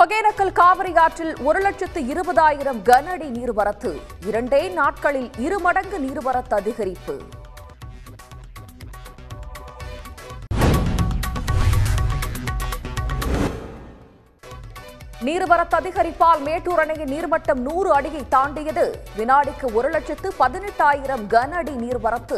ஒகேனக்கல் காவிரி ஆற்றில் ஒரு லட்சத்து இருபதாயிரம் கன அடி நீர்வரத்து இரண்டே நாட்களில் இரு மடங்கு நீர்வரத்து அதிகரிப்பு நீர்வரத்து அதிகரிப்பால் மேட்டூர் அணையின் நீர்மட்டம் நூறு அடியை தாண்டியது வினாடிக்கு ஒரு லட்சத்து பதினெட்டாயிரம் கன அடி நீர்வரத்து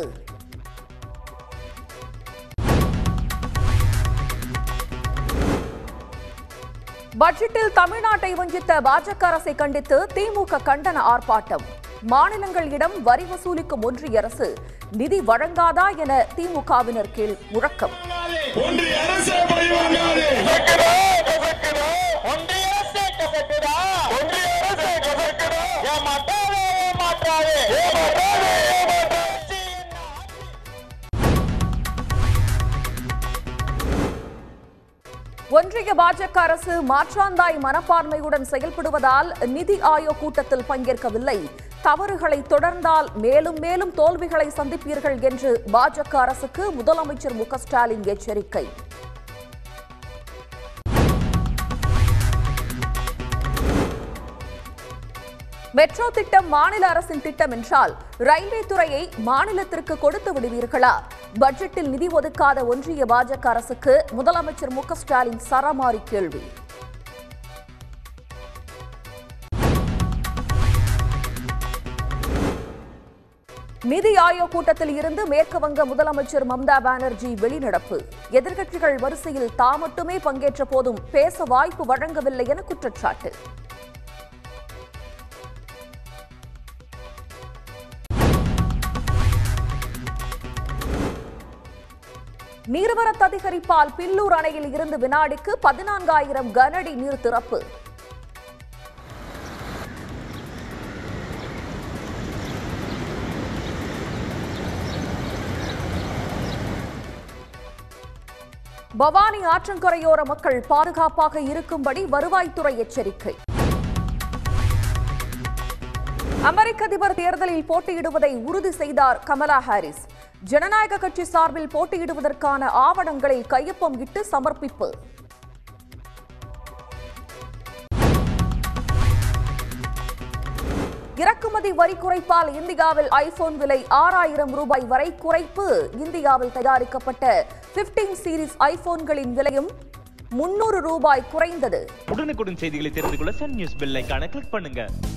பட்ஜெட்டில் தமிழ்நாட்டை வஞ்சித்த பாஜக அரசை கண்டித்து திமுக கண்டன ஆர்ப்பாட்டம் மாநிலங்களிடம் வரி வசூலிக்கும் ஒன்றிய அரசு நிதி வழங்காதா என திமுகவினர் கீழ் முழக்கம் ஒன்றிய அரசே பழி வாங்காதே ஒன்றிய அரசே கசக்குதா ஒன்றிய அரசே கசக்குதா ஏமாற்றாதே ஏமாற்றாதே ஏமாற்றாதே ஏமாற்றாதே ஒன்றிய பாஜக அரசு மாற்றாந்தாய் மனப்பான்மையுடன் செயல்படுவதால் நிதி ஆயோக் கூட்டத்தில் பங்கேற்கவில்லை தவறுகளை தொடர்ந்தால் மேலும் மேலும் தோல்விகளை சந்திப்பீர்கள் என்று பாஜக அரசுக்கு முதலமைச்சர் மு க ஸ்டாலின் எச்சரிக்கை மெட்ரோ திட்டம் மாநில அரசின் திட்டம் என்றால் ரயில்வே துறையை மாநிலத்திற்கு கொடுத்து விடுவீர்களா பட்ஜெட்டில் நிதி ஒதுக்காத ஒன்றிய பாஜக அரசுக்கு முதலமைச்சர் மு க ஸ்டாலின் சரமாரி கேள்வி நிதி ஆயோக் கூட்டத்தில் இருந்து மேற்கு வங்க முதலமைச்சர் மம்தா பானர்ஜி வெளிநடப்பு எதிர்க்கட்சிகள் வரிசையில் தாம் மட்டுமே பங்கேற்ற போதும் பேச வாய்ப்பு வழங்கவில்லை என குற்றச்சாட்டு நீர்வரத்து அதிகரிப்பால் பில்லூர் அணையில் இருந்து வினாடிக்கு பதினான்காயிரம் கனஅடி நீர் திறப்பு பவானி ஆற்றங்கரையோர மக்கள் பாதுகாப்பாக இருக்கும்படி வருவாய்த்துறை எச்சரிக்கை அமெரிக்க அதிபர் தேர்தலில் போட்டியிடுவதை உறுதி செய்தார் கமலா ஹாரிஸ் ஜனநாயக கட்சி சார்பில் போட்டியிடுவதற்கான ஆவணங்களில் கையொப்பம் இட்டு சமர்ப்பிப்பு இறக்குமதி வரி குறைப்பால் இந்தியாவில் ஐபோன் விலை ஆறாயிரம் ரூபாய் வரை குறைப்பு இந்தியாவில் தயாரிக்கப்பட்ட 15 சீரிஸ் ஐபோன்களின் விலையும் முன்னூறு ரூபாய் குறைந்தது உடனுக்குடன் செய்திகளை தெரிந்து கொள்ள சன் நியூஸ் பெல் ஐகானை கிளிக் பண்ணுங்க